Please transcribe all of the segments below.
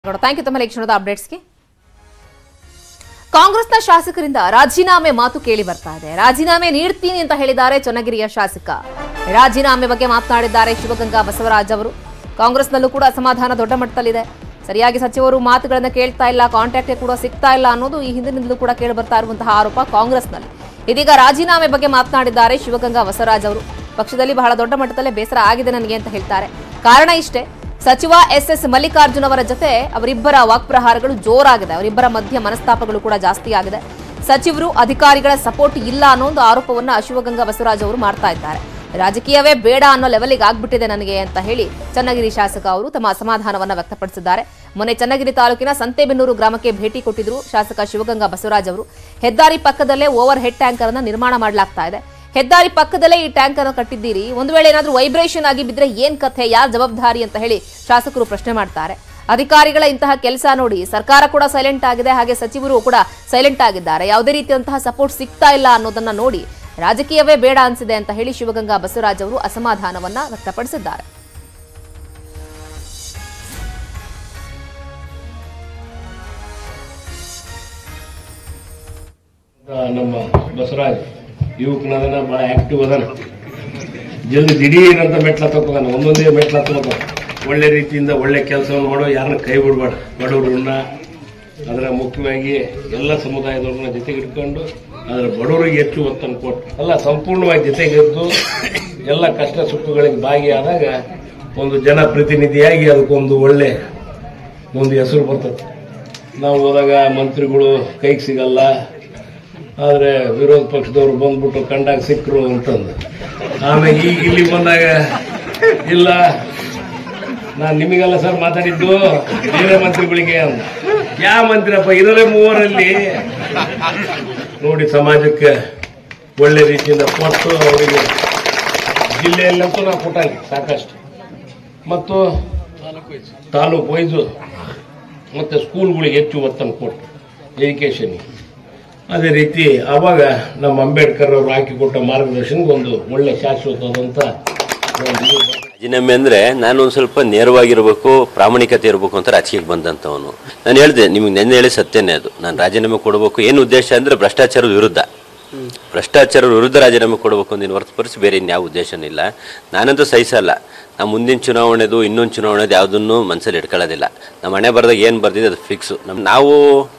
Thank you ತಮ್ಮ ಈ ಕ್ಷಣದ ಅಪ್ಡೇಟ್ಸ್ಗೆ ಕಾಂಗ್ರೆಸ್ನ ಶಾಸಕರಿಂದ ರಾಜೀನಾಮೆ ಮಾತು ಕೇಳಿ ಬರ್ತಾ ಇದೆ ರಾಜೀನಾಮೆ ನೀಡ್ತೀನಿ ಅಂತ ಹೇಳಿದ್ದಾರೆ ಚನ್ನಗಿರಿಯ ಶಾಸಕ ರಾಜೀನಾಮೆ ಬಗ್ಗೆ ಮಾತನಾಡಿದ್ದಾರೆ ಶಿವಗಂಗಾ ಬಸವರಾಜ್ ಅವರು ಕಾಂಗ್ರೆಸ್ನಲ್ಲೂ ಕೂಡ ಅಸಮಾಧಾನ ದೊಡ್ಡ ಮಟ್ಟದಲ್ಲಿದೆ ಸರಿಯಾಗಿ ಸಚಿವರು ಮಾತುಗಳನ್ನ ಕೇಳ್ತಾ ಇಲ್ಲ ಕಾಂಟ್ಯಾಕ್ಟ್ ಕೂಡ ಸಿಗ್ತಾ ಇಲ್ಲ ಅನ್ನೋದು ಈ ಹಿಂದಿನಿಂದಲೂ ಕೂಡ ಕೇಳಿ ಬರ್ತಾ ಇರುವಂತಹ ಆರೋಪ ಕಾಂಗ್ರೆಸ್ನಲ್ಲಿ ಇದೀಗ ರಾಜೀನಾಮೆ ಬಗ್ಗೆ ಮಾತನಾಡಿದ್ದಾರೆ ಶಿವಗಂಗಾ ಬಸವರಾಜ್ ಅವರು ಪಕ್ಷದಲ್ಲಿ ಬಹಳ ದೊಡ್ಡ ಮಟ್ಟದಲ್ಲೇ ಬೇಸರ ಆಗಿದೆ ನನಗೆ ಅಂತ ಹೇಳ್ತಾರೆ ಕಾರಣ ಇಷ್ಟೇ ಸಚಿವ ಎಸ್ ಎಸ್ ಮಲ್ಲಿಕಾರ್ಜುನ್ ಅವರ ಜೊತೆ ಅವರಿಬ್ಬರ ವಾಕ್ಪ್ರಹಾರಗಳು ಜೋರಾಗಿದೆ ಅವರಿಬ್ಬರ ಮಧ್ಯ ಮನಸ್ತಾಪಗಳು ಕೂಡ ಜಾಸ್ತಿ ಆಗಿದೆ ಸಚಿವರು ಅಧಿಕಾರಿಗಳ ಸಪೋರ್ಟ್ ಇಲ್ಲ ಅನ್ನೋ ಒಂದು ಆರೋಪವನ್ನ ಶಿವಗಂಗಾ ಬಸವರಾಜ್ ಅವರು ಮಾಡ್ತಾ ಇದ್ದಾರೆ ರಾಜಕೀಯವೇ ಬೇಡ ಅನ್ನೋ ಲೆವೆಲ್ಗೆ ಆಗ್ಬಿಟ್ಟಿದೆ ನನಗೆ ಅಂತ ಹೇಳಿ ಚನ್ನಗಿರಿ ಶಾಸಕ ಅವರು ತಮ್ಮ ಅಸಮಾಧಾನವನ್ನ ವ್ಯಕ್ತಪಡಿಸಿದ್ದಾರೆ ಮೊನ್ನೆ ಚನ್ನಗಿರಿ ತಾಲೂಕಿನ ಸಂತೆಬೆನ್ನೂರು ಗ್ರಾಮಕ್ಕೆ ಭೇಟಿ ಕೊಟ್ಟಿದ್ರು ಶಾಸಕ ಶಿವಗಂಗಾ ಬಸವರಾಜ್ ಅವರು ಹೆದ್ದಾರಿ ಪಕ್ಕದಲ್ಲೇ ಓವರ್ ಹೆಡ್ ಟ್ಯಾಂಕರ್ ಅನ್ನ ನಿರ್ಮಾಣ ಮಾಡಲಾಗ್ತಾ ಇದೆ ಹೆದ್ದಾರಿ ಪಕ್ಕದಲ್ಲೇ ಈ ಟ್ಯಾಂಕ್ ಅನ್ನು ಕಟ್ಟಿದ್ದೀರಿ ಒಂದು ವೇಳೆ ಏನಾದ್ರೂ ವೈಬ್ರೇಷನ್ ಆಗಿ ಬಿದ್ರೆ ಏನ್ ಕಥೆ ಯಾರ ಜವಾಬ್ದಾರಿ ಅಂತ ಹೇಳಿ ಶಾಸಕರು ಪ್ರಶ್ನೆ ಮಾಡ್ತಾರೆ ಅಧಿಕಾರಿಗಳ ಇಂತಹ ಕೆಲಸ ನೋಡಿ ಸರ್ಕಾರ ಕೂಡ ಸೈಲೆಂಟ್ ಆಗಿದೆ ಹಾಗೆ ಸಚಿವರು ಕೂಡ ಸೈಲೆಂಟ್ ಆಗಿದ್ದಾರೆ ಯಾವುದೇ ರೀತಿಯಂತಹ ಸಪೋರ್ಟ್ ಸಿಗ್ತಾ ಇಲ್ಲ ಅನ್ನೋದನ್ನ ನೋಡಿ ರಾಜಕೀಯವೇ ಬೇಡ ಅನ್ಸಿದೆ ಅಂತ ಹೇಳಿ ಶಿವಗಂಗಾ ಬಸವರಾಜ್ ಅವರು ಅಸಮಾಧಾನವನ್ನ ವ್ಯಕ್ತಪಡಿಸಿದ್ದಾರೆ ಆ, ನಮ್ಮ ಬಸವರಾಜ್ ಯುವಕನದನ ಭಾಳ ಆಕ್ಟಿವ್ ಅದಾನ ಜಲ್ದಿ ದಿಢೀರ್ ಅಂತ ಮೆಟ್ಲ ತಗೋತಾನ ಒಂದೊಂದೇ ಮೆಟ್ಲ ತಗೋತಾನ ಒಳ್ಳೆ ರೀತಿಯಿಂದ ಒಳ್ಳೆ ಕೆಲಸವನ್ನು ಮಾಡೋ ಯಾರನ್ನ ಕೈ ಬಿಡಬೇಡ ಬಡವರನ್ನ ಅದರ ಮುಖ್ಯವಾಗಿ ಎಲ್ಲ ಸಮುದಾಯದವ್ರನ್ನ ಜೊತೆಗೆ ಇಟ್ಕೊಂಡು ಅದರ ಬಡವರಿಗೆ ಹೆಚ್ಚು ಒತ್ತನ್ನು ಕೊಟ್ಟು ಎಲ್ಲ ಸಂಪೂರ್ಣವಾಗಿ ಜೊತೆಗಿದ್ದು ಎಲ್ಲ ಕಷ್ಟ ಸುಖಗಳಿಗೆ ಭಾಗಿಯಾದಾಗ ಒಂದು ಜನಪ್ರತಿನಿಧಿಯಾಗಿ ಅದಕ್ಕೊಂದು ಒಳ್ಳೆ ಒಂದು ಹೆಸರು ಬರ್ತದೆ ನಾವು ಹೋದಾಗ ಮಂತ್ರಿಗಳು ಕೈಗೆ ಸಿಗಲ್ಲ ಆದರೆ ವಿರೋಧ ಪಕ್ಷದವರು ಬಂದ್ಬಿಟ್ಟು ಕಂಡಾಗ ಸಿಕ್ಕರು ಅಂತಂದು ಆಮೇಲೆ ಈಗ ಇಲ್ಲಿ ಬಂದಾಗ ಇಲ್ಲ ನಾನು ನಿಮಗೆಲ್ಲ ಸರ್ ಮಾತಾಡಿದ್ದು ಬೇರೆ ಮಂತ್ರಿಗಳಿಗೆ ಅಂತ ಯಾವ ಮಂತ್ರಿಯಪ್ಪ ಇರೋದೇ ಮೂವರಲ್ಲಿ ನೋಡಿ ಸಮಾಜಕ್ಕೆ ಒಳ್ಳೆ ರೀತಿಯಿಂದ ಕೊಟ್ಟು ಅವರಿಗೆ ಜಿಲ್ಲೆಯಲ್ಲಂತೂ ನಾವು ಕೊಟ್ಟಾಗಿ ಸಾಕಷ್ಟು ಮತ್ತು ತಾಲೂಕು ವೈಸು ಮತ್ತು ಸ್ಕೂಲ್ಗಳಿಗೆ ಹೆಚ್ಚು ಒತ್ತನ್ನು ಕೊಟ್ಟು ಎಜುಕೇಷನ್ ಅದೇ ರೀತಿ ಆವಾಗ ನಮ್ಮ ಅಂಬೇಡ್ಕರ್ ಅವರು ಹಾಕಿಕೊಟ್ಟ ಮಾರ್ಗದರ್ಶನಕ್ಕೆ ಒಂದು ಒಳ್ಳೆ ಶಾಶ್ವತವಾದಂಥ ಒಂದು ಇದು ಬಂತು. ರಾಜೀನಾಮೆ ಅಂದ್ರೆ ನಾನು ಒಂದು ಸ್ವಲ್ಪ ನೇರವಾಗಿರ್ಬೇಕು ಪ್ರಾಮಾಣಿಕತೆ ಇರಬೇಕು ಅಂತ ರಾಜಕೀಯಕ್ಕೆ ಬಂದಂಥವನು ನಾನು ಹೇಳಿದೆ ನಿಮ್ಗೆ ನೆನ್ನೆ ಹೇಳಿ ಸತ್ಯನೇ ಅದು ನಾನು ರಾಜೀನಾಮೆ ಕೊಡಬೇಕು ಏನು ಉದ್ದೇಶ ಅಂದ್ರೆ ಭ್ರಷ್ಟಾಚಾರದ ವಿರುದ್ಧ ಭ್ರಷ್ಟಾಚಾರದ ವಿರುದ್ಧ ರಾಜೀನಾಮೆ ಕೊಡಬೇಕು ಅಂತ ಹೊರತುಪಡಿಸಿ ಬೇರೆ ಇನ್ಯಾವ ಉದ್ದೇಶನೂ ಇಲ್ಲ ನಾನಂತೂ ಸಹಿಸಲ್ಲ ನಾವು ಮುಂದಿನ ಚುನಾವಣೆದು ಇನ್ನೊಂದು ಚುನಾವಣೆದು ಯಾವುದನ್ನು ಮನಸ್ಸಲ್ಲಿ ಇಟ್ಕೊಳ್ಳೋದಿಲ್ಲ ನಮ್ಮ ಹಣೆ ಬರ್ದಾಗ ಏನು ಬರ್ದಿದೆ ಅದು ಫಿಕ್ಸು ನಮ್ಮ ನಾವು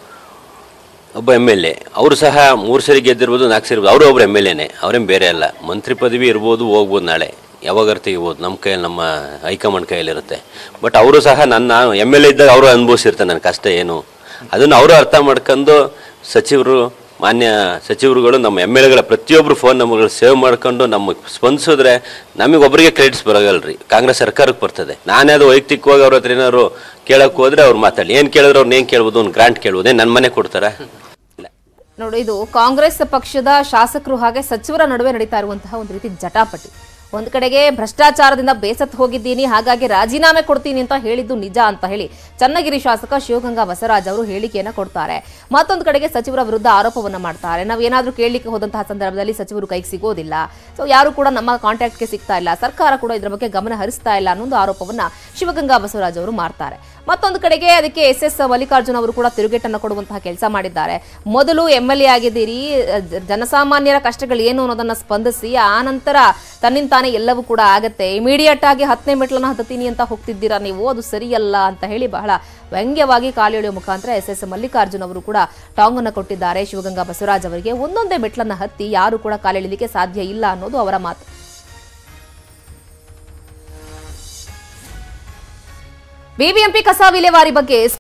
ಒಬ್ಬ ಎಮ್ ಎಲ್ ಎ ಅವರು ಸಹ ಮೂರು ಸರಿ ಗೆದ್ದಿರ್ಬೋದು ನಾಲ್ಕು ಸರಿ ಅವರು ಒಬ್ರು ಎಮ್ ಎಲ್ ಎನೇ ಅವರೇನು ಬೇರೆ ಅಲ್ಲ ಮಂತ್ರಿ ಪದವಿ ಇರ್ಬೋದು ಹೋಗ್ಬೋದು ನಾಳೆ ಯಾವಾಗಾರು ತೆಗಿಬೋದು ನಮ್ಮ ಕೈಯಲ್ಲಿ ನಮ್ಮ ಹೈಕಮಾಂಡ್ ಕೈಯಲ್ಲಿರುತ್ತೆ ಬಟ್ ಅವರು ಸಹ ನನ್ನ ಎಮ್ ಎಲ್ ಎ ಇದ್ದಾಗ ಅವರು ಅನುಭವಿಸಿರ್ತಾರೆ ನನ್ನ ಕಷ್ಟ ಏನು ಅದನ್ನು ಅವರು ಅರ್ಥ ಮಾಡ್ಕೊಂಡು ಸಚಿವರು ಮಾನ್ಯ ಸಚಿವರುಗಳು ನಮ್ಮ ಎಮ್ ಎಲ್ ಎಗಳ ಪ್ರತಿಯೊಬ್ಬರು ಫೋನ್ ನಂಬರ್ಗಳು ಸೇವ್ ಮಾಡ್ಕೊಂಡು ನಮಗೆ ಸ್ಪಂದಿಸಿದ್ರೆ ನಮಗೆ ಒಬ್ಬರಿಗೆ ಕ್ರೆಡಿಟ್ಸ್ ಬರೋಗಲ್ರಿ ಕಾಂಗ್ರೆಸ್ ಸರ್ಕಾರಕ್ಕೆ ಬರ್ತದೆ ನಾನೇ ಅದು ವೈಯಕ್ತಿಕವಾಗಿ ಅವ್ರ ಹತ್ರ ಏನಾದ್ರು ಕೇಳಕ್ಕೆ ಹೋದ್ರೆ ಅವ್ರು ಮಾತಾಡಿ ಏನು ಕೇಳಿದ್ರೆ ಅವ್ರನ್ನ ಏನು ಕೇಳ್ಬೋದು ಒಂದು ಗ್ರಾಂಟ್ ಕೇಳ್ಬೋದು ಏನು ನನ್ನ ಮನೆ ಕೊಡ್ತಾರಾ ಇಲ್ಲ ನೋಡಿ ಇದು ಕಾಂಗ್ರೆಸ್ ಪಕ್ಷದ ಶಾಸಕರು ಹಾಗೆ ಸಚಿವರ ನಡುವೆ ನಡೀತಾ ಇರುವಂತಹ ಒಂದು ರೀತಿ ಜಟಾಪಟಿ ಒಂದ್ ಕಡೆಗೆ ಭ್ರಷ್ಟಾಚಾರದಿಂದ ಬೇಸತ್ತು ಹೋಗಿದ್ದೀನಿ ಹಾಗಾಗಿ ರಾಜೀನಾಮೆ ಕೊಡ್ತೀನಿ ಅಂತ ಹೇಳಿದ್ದು ನಿಜ ಅಂತ ಹೇಳಿ ಚನ್ನಗಿರಿ ಶಾಸಕ ಶಿವಗಂಗಾ ಬಸವರಾಜ್ ಅವರು ಹೇಳಿಕೆಯನ್ನ ಕೊಡ್ತಾರೆ ಮತ್ತೊಂದು ಕಡೆಗೆ ಸಚಿವರ ವಿರುದ್ಧ ಆರೋಪವನ್ನ ಮಾಡ್ತಾರೆ ನಾವು ಏನಾದ್ರೂ ಕೇಳಲಿಕ್ಕೆ ಹೋದಂತಹ ಸಂದರ್ಭದಲ್ಲಿ ಸಚಿವರು ಕೈಗೆ ಸಿಗೋದಿಲ್ಲ ಸೊ ಯಾರು ಕೂಡ ನಮ್ಮ ಕಾಂಟ್ಯಾಕ್ಟ್ಗೆ ಸಿಗ್ತಾ ಇಲ್ಲ ಸರ್ಕಾರ ಕೂಡ ಇದರ ಬಗ್ಗೆ ಗಮನ ಹರಿಸ್ತಾ ಇಲ್ಲ ಅನ್ನೋ ಒಂದು ಆರೋಪವನ್ನ ಶಿವಗಂಗಾ ಬಸವರಾಜ್ ಅವರು ಮಾಡ್ತಾರೆ ಮತ್ತೊಂದು ಕಡೆಗೆ ಅದಕ್ಕೆ ಎಸ್ ಎಸ್ ಮಲ್ಲಿಕಾರ್ಜುನ್ ಅವರು ಕೂಡ ತಿರುಗೇಟನ್ನು ಕೊಡುವಂತಹ ಕೆಲಸ ಮಾಡಿದ್ದಾರೆ ಮೊದಲು ಎಂ ಎಲ್ ಎ ಆಗಿದ್ದೀರಿ ಜ- ಜನಸಾಮಾನ್ಯರ ಕಷ್ಟಗಳು ಏನು ಅನ್ನೋದನ್ನ ಸ್ಪಂದಿಸಿ ಆ ನಂತರ ತನ್ನಿಂತಾನೆ ಎಲ್ಲವೂ ಕೂಡ ಆಗತ್ತೆ ಇಮಿಡಿಯೇಟ್ ಆಗಿ ಹತ್ತನೇ ಮೆಟ್ಲನ್ನ ಹತ್ತೀನಿ ಅಂತ ಹೋಗ್ತಿದ್ದೀರಾ ನೀವು ಅದು ಸರಿಯಲ್ಲ ಅಂತ ಹೇಳಿ ಬಹಳ ವ್ಯಂಗ್ಯವಾಗಿ ಕಾಲೆಳೆಯುವ ಮುಖಾಂತರ ಎಸ್ ಎಸ್ ಮಲ್ಲಿಕಾರ್ಜುನ್ ಅವರು ಕೂಡ ಟಾಂಗ್ ಅನ್ನು ಕೊಟ್ಟಿದ್ದಾರೆ ಶಿವಗಂಗಾ ಬಸವರಾಜ್ ಅವರಿಗೆ ಒಂದೊಂದೇ ಮೆಟ್ಲನ್ನ ಹತ್ತಿ ಯಾರು ಕೂಡ ಕಾಲೆಳಿಲಿಕ್ಕೆ ಸಾಧ್ಯ ಇಲ್ಲ ಅನ್ನೋದು ಅವರ ಮಾತು ಬಿಬಿಎಂಪಿ ಕಸ ವಿಲೇವಾರಿ ಬಗ್ಗೆ